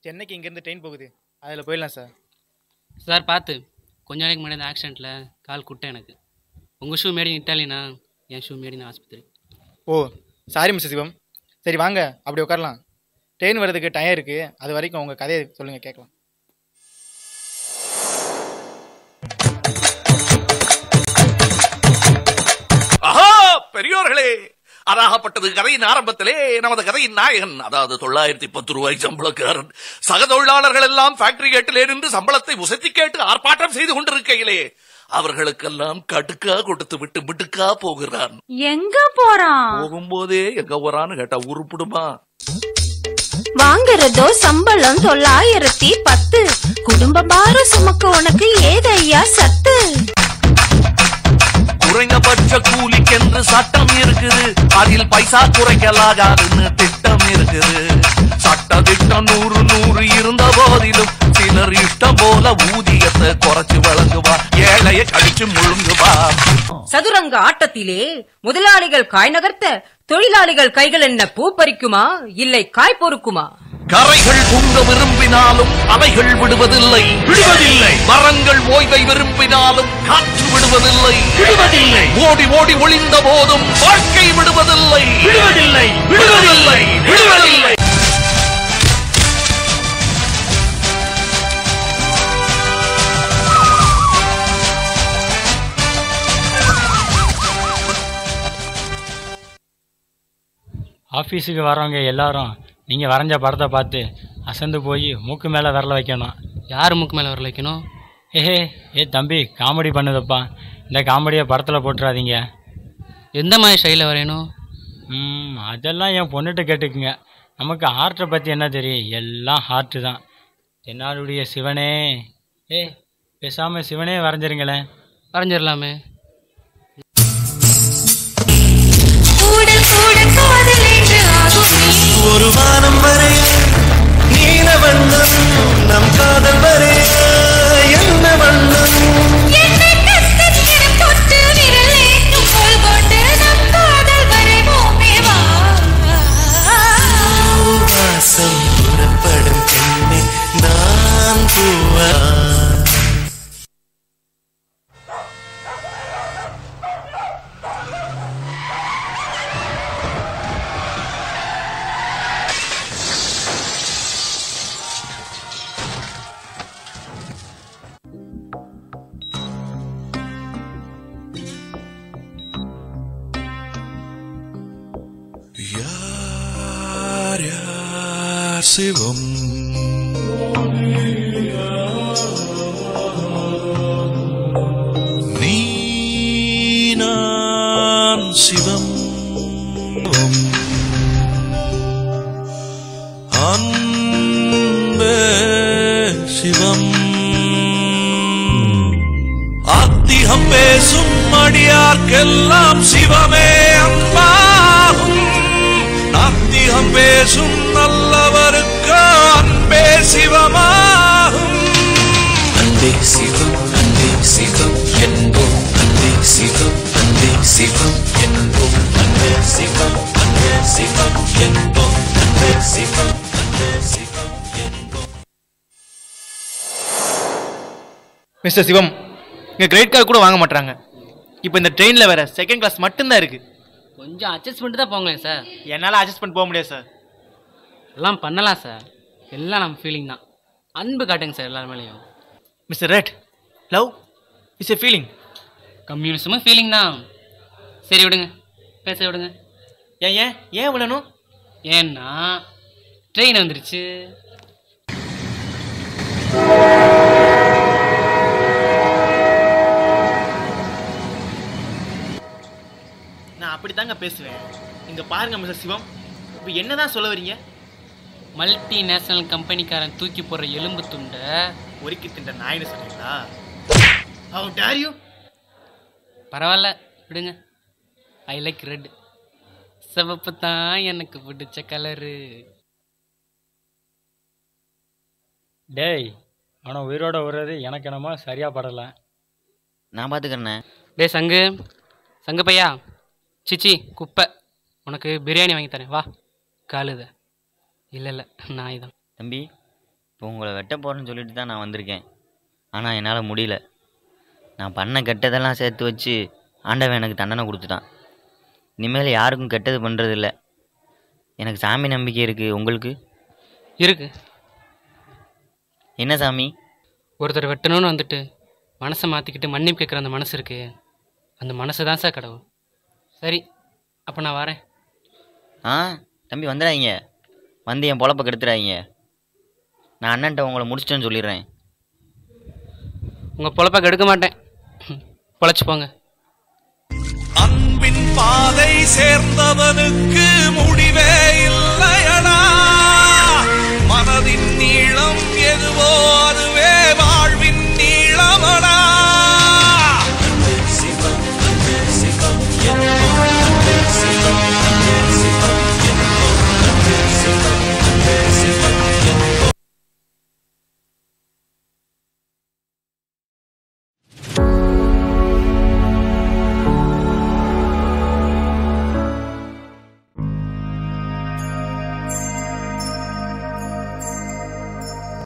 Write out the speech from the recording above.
சென்னைக்கு இங்கேருந்து ட்ரெயின் போகுது அதில் போயிடலாம் சார் சார் பார்த்து கொஞ்ச நாளைக்கு முன்னாடி அந்த ஆக்சிடெண்ட்டில் கால் குட்டை எனக்கு உங்கள் ஷூ மேடி இட்டாலினா என் ஷூ மேடி ஆஸ்பத்திரி ஓ சாரி மிஸ்டர் சிவம் சரி வாங்க அப்படி உட்காரலாம் ட்ரெயின் வர்றதுக்கு டைம் இருக்குது அது வரைக்கும் உங்கள் கதையை சொல்லுங்கள் கேட்கலாம் ஆஹா பெரியோர்களே அதாகப்பட்டது கதையின் ஆரம்பத்திலே நமது கதையின் நாயகன் அதாவது தொள்ளாயிரத்தி பத்து ரூபாய் சம்பளக்காரன் சக தொழிலாளர்கள் எல்லாம் ஃபேக்டரி கேட்டிலே நின்று சம்பளத்தை உசத்தி கேட்டு ஆர்ப்பாட்டம் செய்து கொண்டிருக்கையிலே அவர்களுக்கெல்லாம் கடுக்கா கொடுத்து விட்டு மிடுக்கா போகிறான் எங்க போறான் போகும்போதே எங்க போறான்னு கேட்டா உருப்பிடுமா வாங்குறதோ சம்பளம் தொள்ளாயிரத்தி பத்து குடும்ப பாரம் சுமக்க உனக்கு ஏதையா சத்து குறைந்தபட்ச கூலிக்கென்று சட்டம் இருக்குது அதில் பைசா குறைக்கலாகாதுன்னு திட்டம் இருக்குது சட்ட திட்டம் நூறு நூறு இருந்த போதிலும் சிலர் இஷ்டம் போல ஊதியத்தை குறைச்சு வழங்குவா ஏழைய கழிச்சு முழுங்குவா சதுரங்க ஆட்டத்திலே முதலாளிகள் காய் நகர்த்த தொழிலாளிகள் கைகள் என்ன பூ பறிக்குமா இல்லை காய் பொறுக்குமா கரைகள் பொங்க விரும்பினாலும் அலைகள் விடுவதில்லை விடுவதில்லை மரங்கள் ஓய்வை விரும்பினாலும் காற்று விடுவதில்லை விடுவதில்லை ஓடி ஓடி ஒளிந்த போதும் வாழ்க்கை விடுவதில்லை விடுவதில்லை விடுவதில்லை விடுவதில்லை ஆஃபீஸுக்கு வரவங்க எல்லாரும் நீங்கள் வரைஞ்ச படத்தை பார்த்து அசந்து போய் மூக்கு மேலே விரல வைக்கணும் யார் மூக்கு மேலே வரல வைக்கணும் ஏஹே ஏ தம்பி காமெடி பண்ணுதப்பா இந்த காமெடியை படத்தில் போட்டுறாதீங்க எந்த மாதிரி ஸ்டைலில் வரையணும் ம் அதெல்லாம் என் பொண்ணுகிட்ட கேட்டுக்குங்க நமக்கு ஆர்ட்டை பற்றி என்ன தெரியும் எல்லாம் ஹார்ட்டு தான் தென்னாடுடைய சிவனே ஏ பேசாமல் சிவனே வரைஞ்சிருங்களேன் வரைஞ்சிடலாமே ஒரு வானம் வரை நீல வண்ணம் நம் காதல் வரை என்ன வண்ணம் வாசம் புறப்படும் பெண்ணே நான் பூவா யார் யார் சிவம் நீ நான் சிவம் அன்பே சிவம் ஆத்திகம் பேசும் அடியார்க்கெல்லாம் சிவமே அன்பாகும் நாத்திகம் பேசும் நல்லவருக்கு அன்பே சிவமாகும் அன்பே சிவம் அன்பே சிவம் என்போம் அன்பே சிவம் அன்பே சிவம் என்போம் அன்பே சிவம் அன்பே சிவம் என்போம் அன்பே சிவம் அன்பே சிவம் என்போம் மிஸ்டர் சிவம் இங்கே கிரெடிட் கார்டு கூட வாங்க மாட்டாங்க இப்போ இந்த ட்ரெயினில் வேற செகண்ட் கிளாஸ் மட்டும்தான் இருக்குது கொஞ்சம் அட்ஜஸ்ட் பண்ணிட்டு தான் போங்களேன் சார் என்னால் அட்ஜஸ்ட் பண்ணி போக முடியாது சார் எல்லாம் பண்ணலாம் சார் எல்லாம் நம்ம ஃபீலிங் தான் அன்பு காட்டுங்க சார் எல்லார் மேலேயும் mister red love it's a feeling கம்யூனிசமும் ஃபீலிங் தான் சரி விடுங்க பேச விடுங்க ஏன் ஏன் ஏன் விடணும் ஏன்னா ட்ரெயின் வந்துருச்சு நான் அப்படி தாங்க பேசுவேன் இங்கே பாருங்க மிஸ்டர் சிவம் இப்போ என்ன தான் சொல்ல வரீங்க மல்டி நேஷனல் கம்பெனிக்காரன் தூக்கி போடுற எலும்பு துண்டை ஒருக்கி தின்ற நாயின்னு சொன்னீங்களா ஹவு டேர் யூ பரவாயில்ல விடுங்க ஐ லைக் ரெட் சிவப்பு தான் எனக்கு பிடிச்ச கலரு டேய் அவனை உயிரோட விடுறது எனக்கு என்னமோ சரியாக படலை நான் பார்த்துக்கிறேண்ணே டேய் சங்கு சங்கு பையா சிச்சி குப்பை உனக்கு பிரியாணி வாங்கி தரேன் வா காலுத இல்லை இல்லை நாய் தான் தம்பி இப்போ உங்களை வெட்ட போகிறேன்னு சொல்லிட்டு தான் நான் வந்திருக்கேன் ஆனால் என்னால் முடியல நான் பண்ண கெட்டதெல்லாம் சேர்த்து வச்சு ஆண்டவன் எனக்கு தண்டனை கொடுத்துட்டான் இனிமேல் யாருக்கும் கெட்டது பண்ணுறதில்ல எனக்கு சாமி நம்பிக்கை இருக்குது உங்களுக்கு இருக்கு என்ன சாமி ஒருத்தர் வெட்டணும்னு வந்துட்டு மனசை மாற்றிக்கிட்டு மன்னிப்பு கேட்குற அந்த மனசு இருக்கு அந்த மனசு தான் சார் கடவுள் சரி அப்போ நான் வரேன் ஆ தம்பி வந்துடாதீங்க வந்து என் பொழப்ப கெடுத்துடாதீங்க நான் அண்ணன்ட்ட உங்களை முடிச்சிட்டேன்னு சொல்லிடுறேன் உங்கள் பொழப்ப கெடுக்க மாட்டேன் பொழைச்சி போங்க அன்பின் பாதை சேர்ந்தவனுக்கு முடிவே இல்லையடா